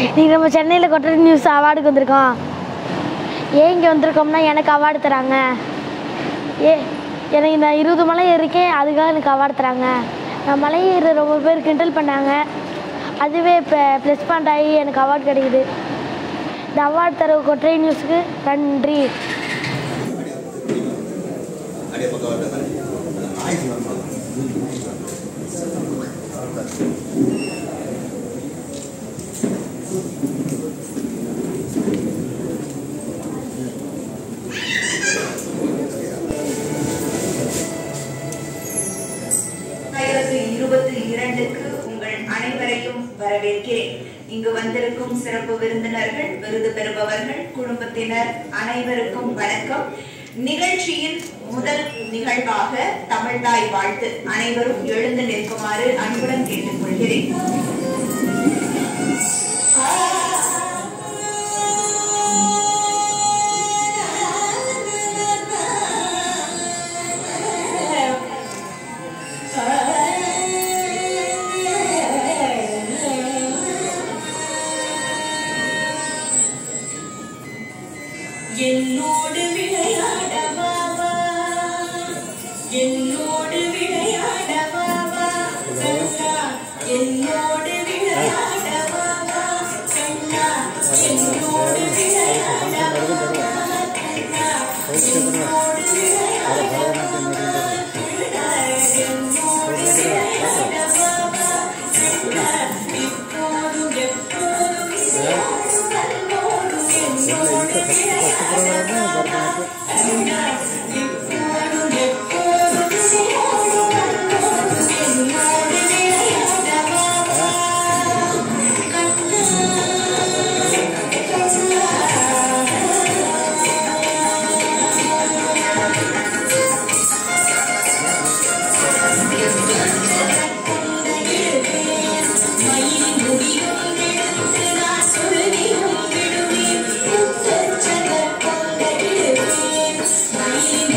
நீங்கள் நம்ம சென்னையில் கொட்டை நியூஸ் அவார்டுக்கு வந்திருக்கோம் ஏன் இங்கே வந்திருக்கோம்னா எனக்கு அவார்டு தராங்க ஏ எனக்கு நான் இருபது மலை ஏறிக்கேன் அதுக்காக எனக்கு அவார்டு தராங்க நான் மலை ஏற ரொம்ப பேர் கிண்டல் பண்ணாங்க அதுவே இப்போ ப்ளஸ் பாயிண்ட் ஆகி எனக்கு அவார்டு கிடைக்குது இந்த அவார்டு தர கொட்டை நியூஸுக்கு நன்றி ஆயிரத்து இருபத்தி இரண்டுக்கு உங்கள் அனைவரையும் வரவேற்கிறேன் இங்கு வந்திருக்கும் சிறப்பு விருந்தினர்கள் விருது பெறுபவர்கள் குடும்பத்தினர் அனைவருக்கும் வணக்கம் நிகழ்ச்சியின் முதல் நிகழ்வாக தமிழ்தாய் வாழ்த்து அனைவரும் எழுந்து நிற்குமாறு அன்புடன் கேட்டுக்கொள்கிறேன் என்னோடு விளையாட வாவா என்னோடு விளையாட வாவா கண்ணா என்னோடு விளையாட வாவா கண்ணா என்னோடு விளையாட வாவா கண்ணா என்னோடு விளையாட வாவா கண்ணா என்னோடு விளையாட வாவா கண்ணா இப்போதும் எப்போதும் யாரும் வல்லோடும் என்னோடு விளையாட வாவா கண்ணா இப்போதும் எப்போதும் யாரும் வல்லோடும் என்னோடு விளையாட வாவா மயில் முடியும் எடுத்து நான் சொல்லியும் விடுவேன் புத்தச்சத கொண்ட இடுவேன் மயில்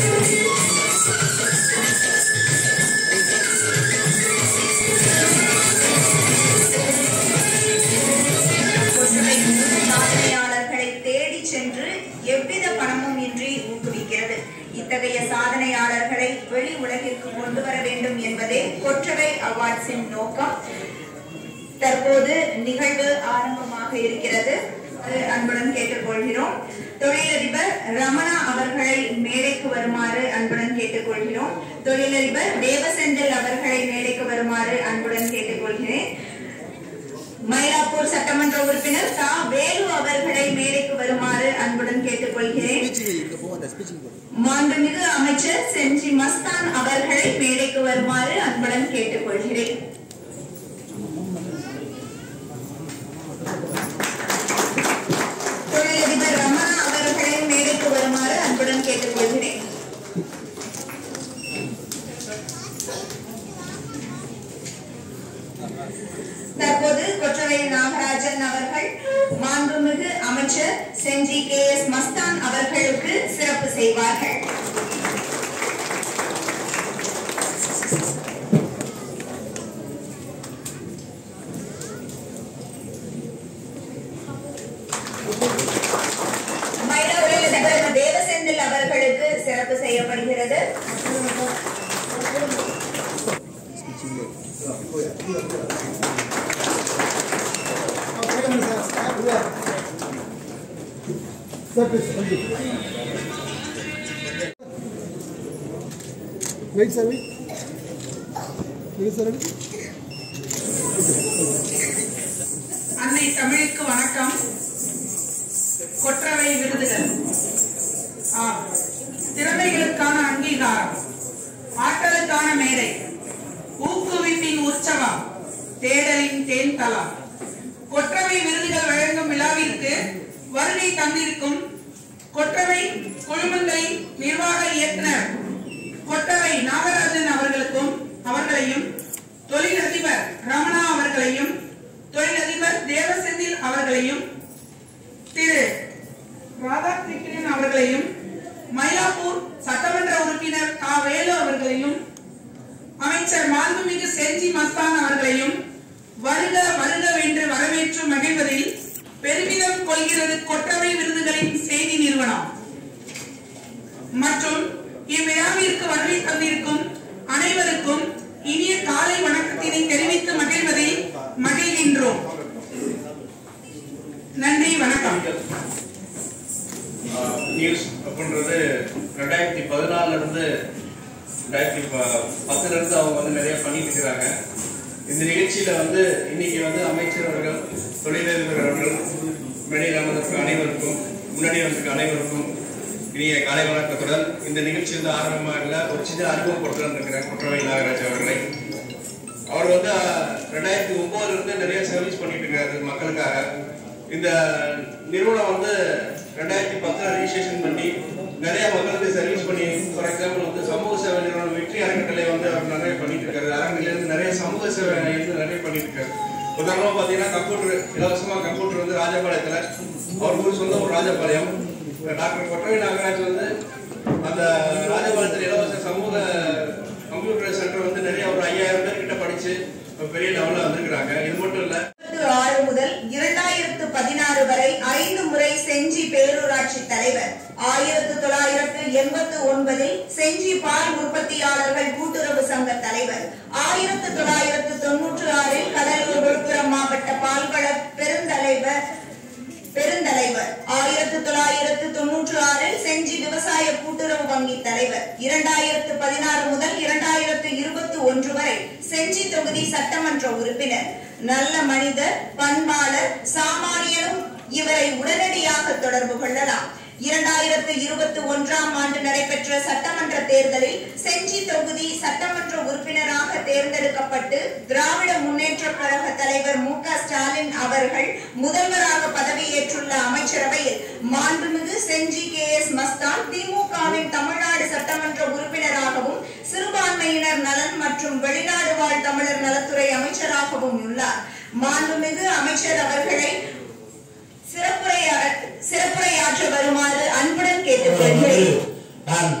ஒற்றுமை சாதனையாளர்களை தேடி சென்று எவ்வித பணமும் இன்றி ஊக்குவிக்கிறது இத்தகைய சாதனையாளர்களை வெளி உலகிற்கு கொண்டு வர வேண்டும் என்பதே கொற்றவை அவார்ட்ஸின் நோக்கம் தற்போது நிகழ்வு ஆரம்பமாக இருக்கிறது அது அன்புடன் கேட்டுக்கொள்கிறோம் தொழிலதிபர் ரமணா அவர்களை மேடைக்கு வருமாறு அன்புடன் கேட்டுக்கொள்கிறோம் தொழிலதிபர் தேவசெந்தில் அவர்களை மேடைக்கு வருமாறு அன்புடன் கேட்டுக்கொள்கிறேன் மயிலாப்பூர் சட்டமன்ற உறுப்பினர் தா வேலு அவர்களை மேடைக்கு வருமாறு அன்புடன் கேட்டுக்கொள்கிறேன் மாண்புமிகு அமைச்சர் செஞ்சி மஸ்தான் அவர்களை மேடைக்கு வருமாறு அன்புடன் கேட்டுக்கொள்கிறேன் தொழிலதிபர் ரமணா அவர்களை மேடைக்கு வருமாறு அன்புடன் கேட்டுக்கொள்கிறேன் தற்போது கொற்றவை நாகராஜன் அவர்கள் மாண்புமிகு அமைச்சர் செஞ்சி கே எஸ் மஸ்தான் அவர்களுக்கு சிறப்பு செய்வார்கள் மயிலாடுதுறை அதிபர் தேவசெந்தில் அவர்களுக்கு சிறப்பு செய்யப்படுகிறது Wait, sir, wait. Wait, sir, wait. அன்னை தமிழுக்கு வணக்கம் கொற்றவை விருதுகள் ஆம். திறமைகளுக்கான அங்கீகாரம் ஆற்றலுக்கான மேடை ஊக்குவிப்பின் உற்சவம் தேடலின் தேன் தலம் கொற்றவை விருதுகள் வழங்கும் விழாவிற்கு வருகை தந்திருக்கும் கொற்றவை குழுமங்களை நிர்வாக இயக்குனர் கொற்றவை நாகராஜன் அவர்களுக்கும் அவர்களையும் தொழிலதிபர் ரமணா அவர்களையும் தொழிலதிபர் தேவசெந்தில் அவர்களையும் திரு ராதாகிருஷ்ணன் அவர்களையும் மயிலாப்பூர் சட்டமன்ற உறுப்பினர் கா வேலு அவர்களையும் அமைச்சர் மாண்புமிகு செஞ்சி மஸ்தான் அவர்களையும் வருக வருகவென்று வரவேற்று மகிழ்வதில் பெருமிதம் கொள்கிறது கொற்றவை விருதுகளின் செய்தி நிறுவனம் மற்றும் இவ்விழாவிற்கு வருகை தந்திருக்கும் அனைவருக்கும் இனிய காலை வணக்கத்தினை தெரிவித்து மகிழ்வதில் மகிழ்கின்றோம் நன்றி வணக்கம் நியூஸ் அப்படின்றது ரெண்டாயிரத்தி பதினாலுல இருந்து ரெண்டாயிரத்தி ப- பத்துல இருந்து அவங்க வந்து நிறைய பண்ணிட்டு இருக்கிறாங்க இந்த நிகழ்ச்சியில வந்து இன்னைக்கு வந்து அமைச்சர் அவர்கள் தொழிலதிபர் அவர்கள் மேடையில் அமர்ந்திருக்க அனைவருக்கும் முன்னாடி வந்திருக்க அனைவருக்கும் இனிய காலை வணக்கத்துடன் இந்த நிகழ்ச்சி வந்து ஆரம்பமாக ஒரு சின்ன அறிமுகப்படுத்தலாம் இருக்கிறேன் குற்றவை நாகராஜ் அவர்களை அவர் வந்து ரெண்டாயிரத்தி ஒன்பதுல இருந்து நிறைய சர்வீஸ் பண்ணிட்டு இருக்காரு மக்களுக்காக இந்த நிறுவனம் வந்து ரெண்டாயிரத்தி பத்துல ரிஜிஸ்ட்ரேஷன் பண்ணி நிறைய மக்களுக்கு சர்வீஸ் பண்ணி ஃபார் எக்ஸாம்பிள் வந்து சமூக சேவை நிறுவனம் வெற்றி அறக்கட்டளை வந்து அவர் நிறைய பண்ணிட்டு இருக்காரு அறநிலையில இருந்து நிறைய சமூக சேவை வந்து நிறைய பண்ணிட்டு இருக்காரு உதாரணமா பாத்தீங்கன்னா கம்ப்யூட்டர் இலவசமா கம்ப்யூட்டர் வந்து ராஜபாளையத்துல அவர் ஊர் சொந்த ஒரு ராஜபாளையம் டாக்டர் கொட்டவை நாகராஜ் வந்து அந்த ராஜபாளையத்தில் இலவச சமூக கம்ப்யூட்டர் சென்டர் வந்து நிறைய ஒரு ஐயாயிரம் பேர் கிட்ட படிச்சு ஒரு பெரிய லெவல்ல வந்திருக்கிறாங்க இது மட்டும் இல்ல ஆறு முதல் இரண்டாயிரத்து பதினாறு வரை ஐந்து முறை செஞ்சி பேரூராட்சி தலைவர் ஆயிரத்து தொள்ளாயிரத்து எண்பத்து ஒன்பதில் செஞ்சி பால் உற்பத்தியாளர்கள் கூட்டுறவு சங்க தலைவர் ஆயிரத்து தொள்ளாயிரத்து தொன்னூற்று ஆறில் கடலூர் விழுப்புரம் மாவட்ட பால்வள பெருந்தலைவர் பெருந்தலைவர் ஆயிரத்து தொள்ளாயிரத்து தொன்னூற்று ஆறில் செஞ்சி விவசாய கூட்டுறவு வங்கி தலைவர் இரண்டாயிரத்து பதினாறு முதல் இரண்டாயிரத்து இருபத்தி ஒன்று வரை செஞ்சி தொகுதி சட்டமன்ற உறுப்பினர் நல்ல மனிதர் பண்பாளர் சாமானியனும் இவரை உடனடியாக தொடர்பு கொள்ளலாம் இரண்டாயிரத்து இருபத்தி ஒன்றாம் ஆண்டு நடைபெற்ற சட்டமன்ற தேர்தலில் செஞ்சி தொகுதி சட்டமன்ற உறுப்பினராக தேர்ந்தெடுக்கப்பட்டு திராவிட முன்னேற்ற கழக தலைவர் மு க ஸ்டாலின் அவர்கள் முதல்வராக பதவியேற்றுள்ள அமைச்சரவையில் மாண்புமிகு செஞ்சி கே எஸ் மஸ்தான் திமுகவின் தமிழ்நாடு சட்டமன்ற உறுப்பினராகவும் சிறுபான்மையினர் நலன் மற்றும் வெளிநாடு வாழ் தமிழர் நலத்துறை அமைச்சராகவும் உள்ளார் மாண்புமிகு அமைச்சர் அவர்களை சிறப்புரையா சிறப்புரையாற்ற வருமாறு அன்புடன் கேட்டுக்கொள்கிறேன் நான்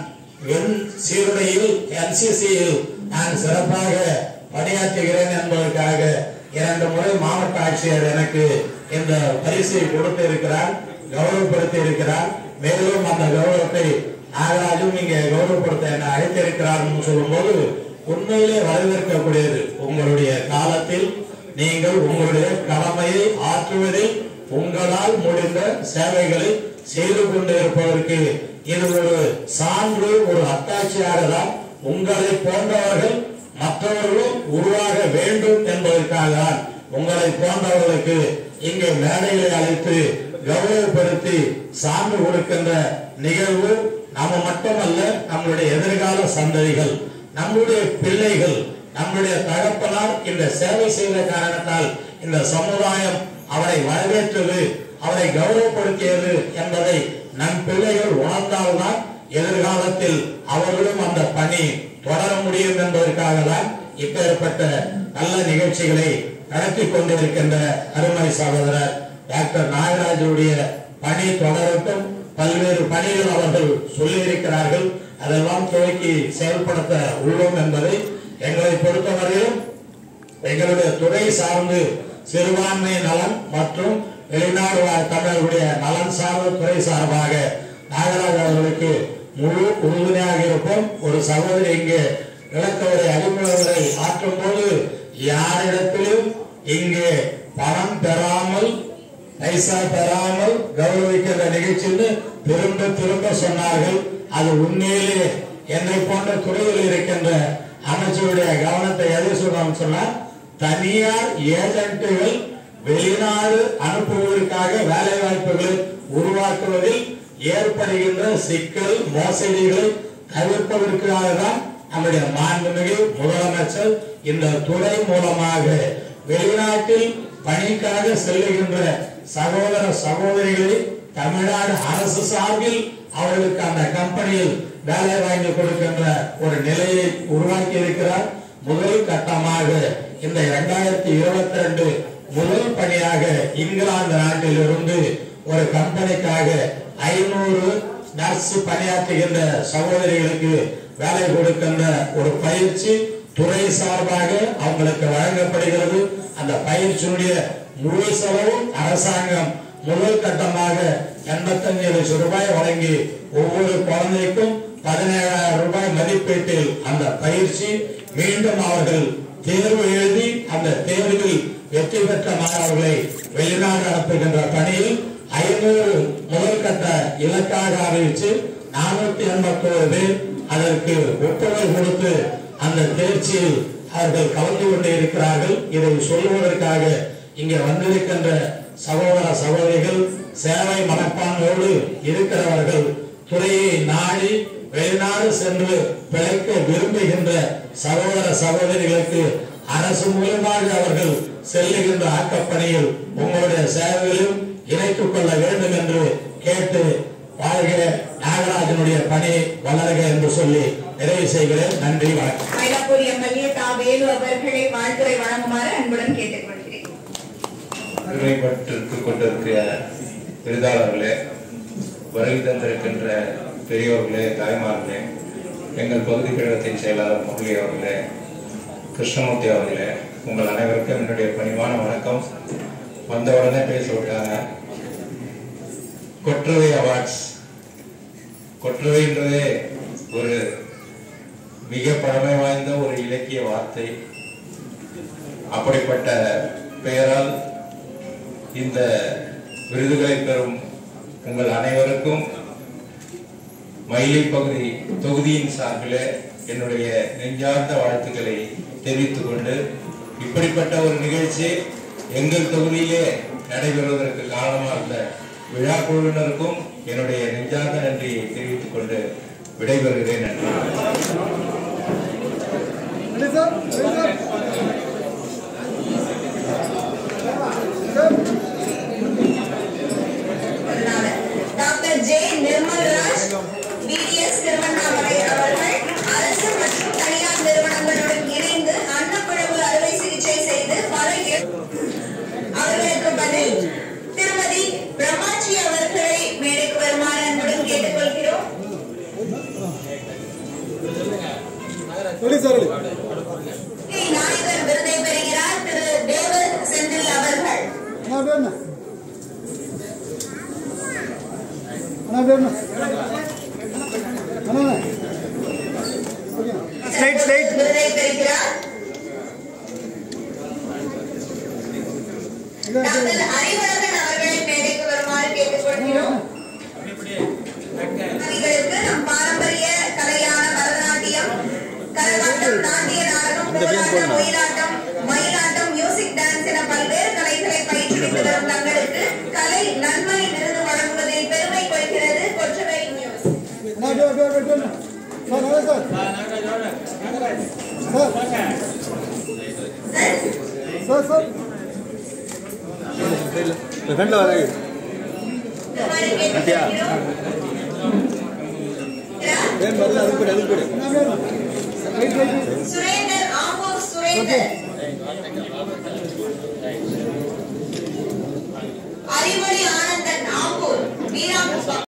என் சீருடையில் என்சிசியில் நான் சிறப்பாக பணியாற்றுகிறேன் என்பதற்காக இரண்டு முறை மாவட்ட ஆட்சியர் எனக்கு இந்த பரிசை கொடுத்து இருக்கிறார் கௌரவப்படுத்தி இருக்கிறார் மேலும் அந்த கௌரவத்தை நாகராஜும் இங்கே கௌரவப்படுத்த என்னை அழைத்திருக்கிறார் சொல்லும்போது உண்மையிலே வரவேற்கக்கூடியது உங்களுடைய காலத்தில் நீங்கள் உங்களுடைய கடமையை ஆற்றுவதில் உங்களால் முடிந்த சேவைகளை செய்து கொண்டிருப்பதற்கு இது ஒரு சான்று ஒரு அத்தாட்சியாக தான் உங்களை போன்றவர்கள் மற்றவர்களும் உருவாக வேண்டும் என்பதற்காக தான் உங்களை போன்றவர்களுக்கு இங்கே மேடைகளை அழைத்து கௌரவப்படுத்தி சான்று கொடுக்கின்ற நிகழ்வு நம்ம மட்டுமல்ல நம்முடைய எதிர்கால சந்ததிகள் நம்முடைய பிள்ளைகள் நம்முடைய தகப்பனார் இந்த சேவை செய்த காரணத்தால் இந்த சமுதாயம் அவரை வரவேற்றது அவரை கௌரவப்படுத்தியது என்பதை நம் பிள்ளைகள் உணர்ந்தால்தான் எதிர்காலத்தில் அவர்களும் அந்த பணி தொடர முடியும் என்பதற்காக தான் இப்பேற்பட்ட நல்ல நிகழ்ச்சிகளை நடத்தி கொண்டிருக்கின்ற அருமை சகோதரர் டாக்டர் நாகராஜுடைய பணி தொடரட்டும் பல்வேறு பணிகள் அவர்கள் சொல்லியிருக்கிறார்கள் அதெல்லாம் துவக்கி செயல்படுத்த உள்ளோம் என்பதை எங்களை பொறுத்தவரையிலும் எங்களுடைய துறை சார்ந்து சிறுபான்மை நலன் மற்றும் வெளிநாடு வாழ் தமிழர்களுடைய நலன் சார்ந்த துறை சார்பாக நாகராஜ் அவர்களுக்கு முழு உறுதுணையாக இருப்போம் ஒரு சகோதரி இங்கே விளக்கவரை அறிமுகவரை ஆற்றும் போது யாரிடத்திலும் இங்கே பணம் பெறாமல் பைசா பெறாமல் கௌரவிக்கின்ற நிகழ்ச்சின்னு திரும்ப திரும்ப சொன்னார்கள் அது உண்மையிலே என்னை போன்ற துறையில் இருக்கின்ற அமைச்சருடைய கவனத்தை எதை சொல்றாங்க சொன்னா தனியார் ஏஜென்ட்டுகள் வெளிநாடு அனுப்புவதற்காக வேலை வாய்ப்புகளை உருவாக்குவதில் ஏற்படுகின்ற சிக்கல் மோசடிகளை தவிர்ப்பதற்காக தான் நம்முடைய மாண்புமிகு முதலமைச்சர் இந்த துறை மூலமாக வெளிநாட்டில் பணிக்காக செல்லுகின்ற சகோதர சகோதரிகளை தமிழ்நாடு அரசு சார்பில் அவர்களுக்கு அந்த கம்பெனியில் வேலை வாங்கி கொடுக்கின்ற ஒரு நிலையை உருவாக்கி இருக்கிறார் முதல் கட்டமாக இந்த இரண்டாயிரத்தி இருபத்தி ரெண்டு முதல் பணியாக இங்கிலாந்து நாட்டில் இருந்து ஒரு கம்பெனிக்காக ஐநூறு நர்ஸ் பணியாற்றுகின்ற சகோதரிகளுக்கு வேலை கொடுக்கின்ற ஒரு பயிற்சி துறை சார்பாக அவங்களுக்கு வழங்கப்படுகிறது அந்த பயிற்சியினுடைய முழு செலவும் அரசாங்கம் முதல் கட்டமாக எண்பத்தஞ்சு லட்சம் ரூபாய் வழங்கி ஒவ்வொரு குழந்தைக்கும் பதினேழாயிரம் ரூபாய் மதிப்பீட்டில் அந்த பயிற்சி மீண்டும் அவர்கள் தேர்வு எழுதி அந்த தேர்வில் வெற்றி பெற்ற மாணவர்களை வெளிநாடு அனுப்புகின்ற பணியில் ஐநூறு முதல் கட்ட இலக்காக அறிவித்து நானூத்தி எண்பத்தி பேர் அதற்கு ஒப்புதல் கொடுத்து அந்த தேர்ச்சியில் அவர்கள் கலந்து கொண்டு இருக்கிறார்கள் இதை சொல்லுவதற்காக இங்கே வந்திருக்கின்ற சகோதர சகோதரிகள் சேவை மனப்பான்மையோடு இருக்கிறவர்கள் துறையை நாடி வெளிநாடு சென்று பிழைக்க விரும்புகின்ற சகோதர சகோதரிகளுக்கு அரசு மூலமாக அவர்கள் செல்லுகின்ற ஆக்கப்பணியில் உங்களுடைய சேவைகளையும் இணைத்துக் கொள்ள வேண்டும் என்று கேட்டு வாழ்க நாகராஜனுடைய பணி வளர்க என்று சொல்லி நிறைவு செய்கிறேன் நன்றி வணக்கம் மயிலாப்பூர் எம்எல்ஏ தா வேலு அவர்களை வாழ்த்துறை வழங்குமாறு அன்புடன் கேட்டுக்கொள்கிறேன் பெருமைப்பட்டிருத்துக் கொண்டிருக்கிற விருதாளர்களே வருகை தந்திருக்கின்ற பெரியோர்களே தாய்மார்களே எங்கள் பகுதி கழகத்தின் செயலாளர் முரளி அவர்களே கிருஷ்ணமூர்த்தி அவர்களே உங்கள் அனைவருக்கும் என்னுடைய பணிவான வணக்கம் வந்த உடனே பேச விட்டாங்க கொற்றவை அவார்ட்ஸ் கொற்றவைன்றதே ஒரு மிக பழமை வாய்ந்த ஒரு இலக்கிய வார்த்தை அப்படிப்பட்ட பெயரால் இந்த விருதுகளை பெறும் உங்கள் அனைவருக்கும் மயிலை பகுதி தொகுதியின் சார்பில் என்னுடைய நெஞ்சார்ந்த வாழ்த்துக்களை தெரிவித்துக் கொண்டு இப்படிப்பட்ட ஒரு நிகழ்ச்சி எங்கள் தொகுதியிலே நடைபெறுவதற்கு காரணமாக இருந்த விழா குழுவினருக்கும் என்னுடைய நெஞ்சார்ந்த நன்றியை தெரிவித்துக் கொண்டு விடைபெறுகிறேன் நன்றி ready sir ready sir doctor J Nirmalraj BDS Tiruvannamalai அவர்கள் அரசு மற்றும் தனியார் நிறுவனங்களுடன் இணைந்து அன்னப்பிழவு அறுவை சிகிச்சை செய்து பல ஏ- அவர்களுக்கு பதில் திருமதி பிரம்மாஜி அவர்களை மேடைக்கு வருமாறு அன்புடன் கேட்டுக்கொள்கிறோம் ரெடி சார் ரெடி நாயகர் விருதை பெறுகிறார் திரு தேவ செந்தில் அவர்கள் அண்ணா அப்படியே என்ன அண்ணா அப்படியே என்ன அண்ணா ஓகே ஸ்ட்ரைட் ஸ்ட்ரைட் விருதை பெறுகிறார் டாக்டர் அறிவழகன் அவர்களை மேடைக்கு வருமாறு கேட்டுக்கொள்கிறோம் அவர்களுக்கு நம் பாரம்பரிய கலையான பரதநாட்டியம் கரகாட்டம் நாட்டிய நாடகம் கோலாட்டம் ஒயிலாட்டம் மயிலாட்டம் மியூசிக் டான்ஸ் என பல்வேறு கலைகளை பயிற்றுவித்து வரும் தங்களுக்கு கலை நன்மை விருது வழங்குவதில் பெருமை கொள்கிறது கொற்றவை நியூஸ் அண்ணா அப்படியே அப்படியே அப்படியே என்ன சார் நல்லா சார் சார் சார் ஃப்ரெண்டில் வர வருமாறு கேட்டுக்கொள்கிறோம். ஏன் வரல அதுக்கு போடு அதுக்கு போடு அண்ணா அப்படியே என்ன ரைட் ரைட் சுரேந்தர் ஆம்பூர் சுரேந்தர் அறிவொளி ஆனந்தன் ஆம்பூர் வீராம்பு